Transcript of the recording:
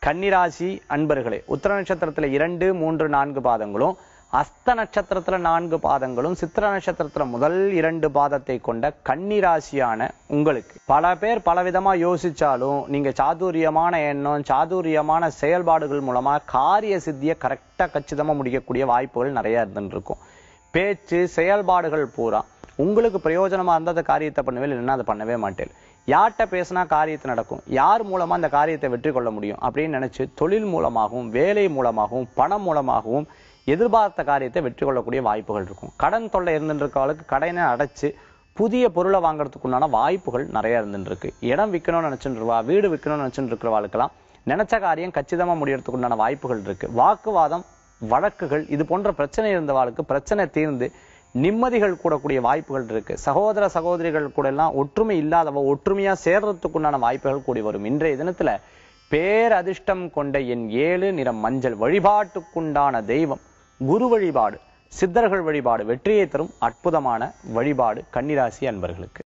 கன்னிராசி அன்பர்களே உத்தர நட்சத்திரத்துல இரண்டு மூன்று நான்கு பாதங்களும் அஸ்த நட்சத்திரத்துல நான்கு பாதங்களும் சித்திர நட்சத்திரத்துல முதல் இரண்டு பாதத்தை கொண்ட கன்னிராசியான உங்களுக்கு பல பேர் பலவிதமா யோசிச்சாலும் நீங்க சாதுரியமான எண்ணம் சாதுரியமான செயல்பாடுகள் மூலமா காரிய சித்தியை கரெக்டா கச்சிதமா முடிக்கக்கூடிய வாய்ப்புகள் நிறைய இருந்துட்டு இருக்கும் பேச்சு செயல்பாடுகள் பூரா உங்களுக்கு பிரயோஜனமா இருந்தா அந்த காரியத்தை பண்ணுவேன் இல்லைன்னா அதை பண்ணவே மாட்டேன் யார்கிட்ட பேசினா காரியத்தை நடக்கும் யார் மூலமா அந்த காரியத்தை வெற்றி கொள்ள முடியும் அப்படின்னு நினைச்சு தொழில் மூலமாகவும் வேலை மூலமாகவும் பணம் மூலமாகவும் எதிர்பார்த்த காரியத்தை வெற்றி கொள்ளக்கூடிய வாய்ப்புகள் இருக்கும் கடன் தொல்லை இருந்துட்டு இருக்கவளுக்கு கடனை அடைச்சு புதிய பொருளை வாங்குறதுக்கு உண்டான வாய்ப்புகள் நிறைய இருந்துட்டு இருக்கு இடம் விற்கணும்னு நினைச்சுட்டு இருக்கவா வீடு விற்கணும்னு நினைச்சுட்டு இருக்கிறவாளுக்கெல்லாம் நினைச்ச காரியம் கச்சிதமா முடியறதுக்கு உண்டான வாய்ப்புகள் இருக்கு வாக்குவாதம் வழக்குகள் இது போன்ற பிரச்சனை இருந்தவாளுக்கு பிரச்சனை தீர்ந்து நிம்மதிகள் கூடக்கூடிய வாய்ப்புகள் இருக்கு சகோதர சகோதரிகள் கூட எல்லாம் ஒற்றுமை இல்லாதவ ஒற்றுமையா சேர்றதுக்குண்டான வாய்ப்புகள் கூடி வரும் இன்றைய தினத்துல பேரதிர்ஷ்டம் கொண்ட என் ஏழு நிறம் மஞ்சள் வழிபாட்டுக்குண்டான தெய்வம் குரு வழிபாடு சித்தர்கள் வழிபாடு வெற்றியை தரும் அற்புதமான வழிபாடு கன்னிராசி அன்பர்களுக்கு